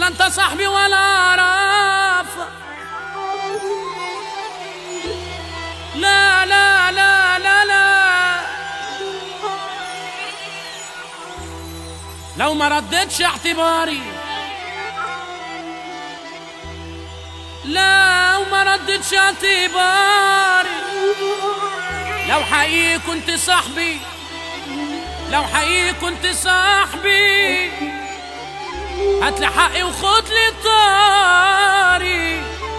انت صاحبي ولا اعرف لا لا لا لا لا لو ما ردتش اعتباري لو ما ردتش اعتباري لو حقيقي كنت صاحبي لو حقيقي كنت صاحبي هاتلي حقي وخد لي طاري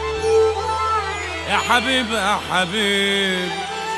يا حبيبي يا حبيبي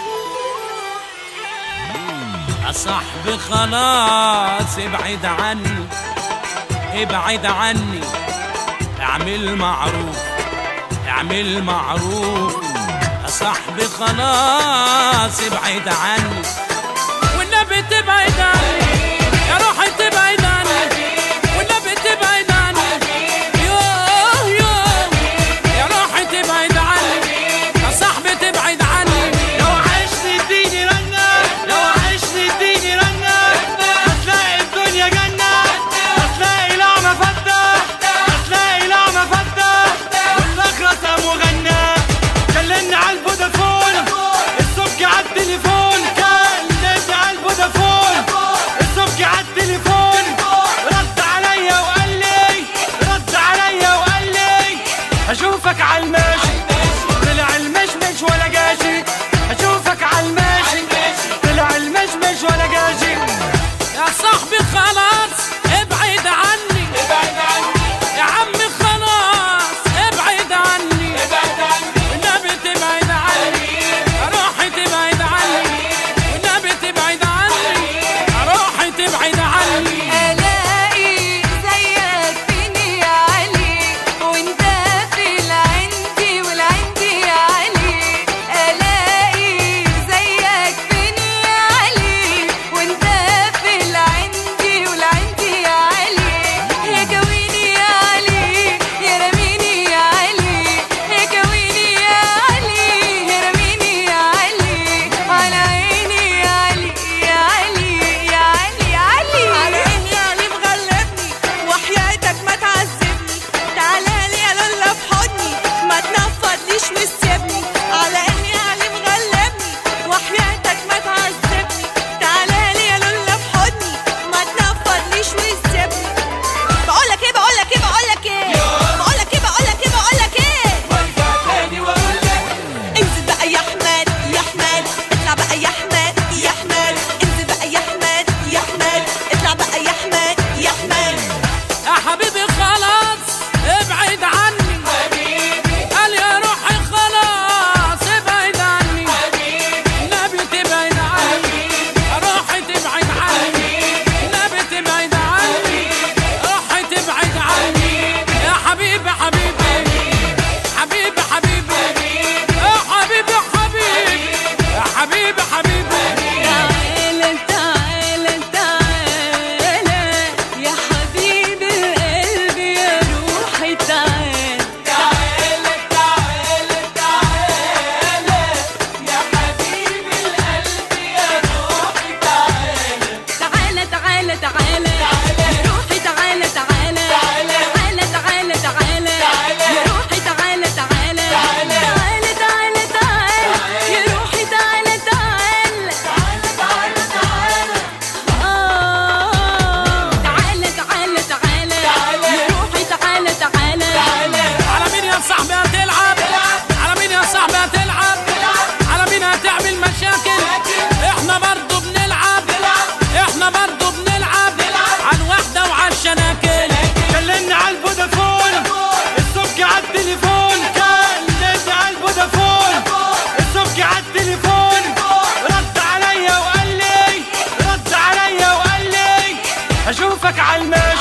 يا صاحبي خلاص ابعد عني ابعد عني اعمل معروف اعمل معروف يا صاحبي خلاص ابعد عني والنبي تبعد عني يا روحي تبعد عني والنبي تبعد عني يوه يوه يا روحي تبعد عني يا صاحبي تبعد عني لو عشت اديني رنة لو عشت اديني رنة هتلاقي الدنيا جنة هتلاقي لعمة فتة هتلاقي لعمة فتة والأخرس مغنى كلمني على الفودافون الصبح على التليفون كلمني على الفودافون الصبح على التليفون رد عليا وقال لي رد عليا وقال لي هشوفك على الماشي طلع المشمش ولا جاشي اشوفك على الماشي طلع المشمش ولا جاشي يا صاحبي خلاص ابعد عني ابعد عني يا عمي خلاص ابعد عني ابعد عني والنبي تبعد عني روحي تبعد عني والنبي تبعد عني روحي تبعد عني الاقي زيك فيني يا علي وانت في العندي والعندي يا علي الاقي زيك فيني يا علي وانت في العندي والعندي يا علي يا جويني يا علي يا رميني يا علي يا جويني يا علي يا رميني يا علي على عيني يا علي يا علي يا علي يا علي على عيني يا علي مغلبني وحياتك ما تعذبني تعالى لي يا لولا في حضني ما تنفضليش وتسيبني على عيني يا علي مغلبني وحياتك ما تعذبني تعالى لي يا لولا في حضني ما تنفضليش وتسيبني بقولك ايه بقولك ايه بقولك ايه بقولك ايه بقولك ايه بقولك ايه وارجع تاني واقول لك انزل بقى يا حماد يا حماد اطلع بقى يا حماد يا حماد انزل بقى يا حماد يا حماد اطلع بقى يا حماد يا حماد يا حبيبي خلاص ابعد عني قال يا روحي خلاص ابعد عني النبي تبعد عني روحي تبعد عني النبي تبعد عني روحي تبعد عني يا حبيبي حبيبي حبيبي حبيبي يا حبيبي حبيبي يا حبيبي حبيبي تعالى تعالى تعالى يا حبيب القلب يا روحي تعالى تعالى تعالى تعالى يا حبيب القلب يا روحي تعالى تعالى تعالى تعالى يا روحي تعالى تعالى تعالى تعالى تعالى يا روحي تعالى تعالى تعالى تعالى تعالى يا روحي تعالى تعالى تعالى تعالى آه تعالى تعالى تعالى يا روحي تعالى تعالى على مين يا صاحبي هتلعب على مين يا صاحبي هتلعب على مين هتعمل مشاكل احنا برضو بنلعب احنا برضو بنلعب على الوحدة وعلى الشناكل كلمني على الفودافون الصبح على التليفون كلمني على الفودافون الصبح على التليفون رد عليا وقال لي رد عليا وقال لي اشوفك على الماشي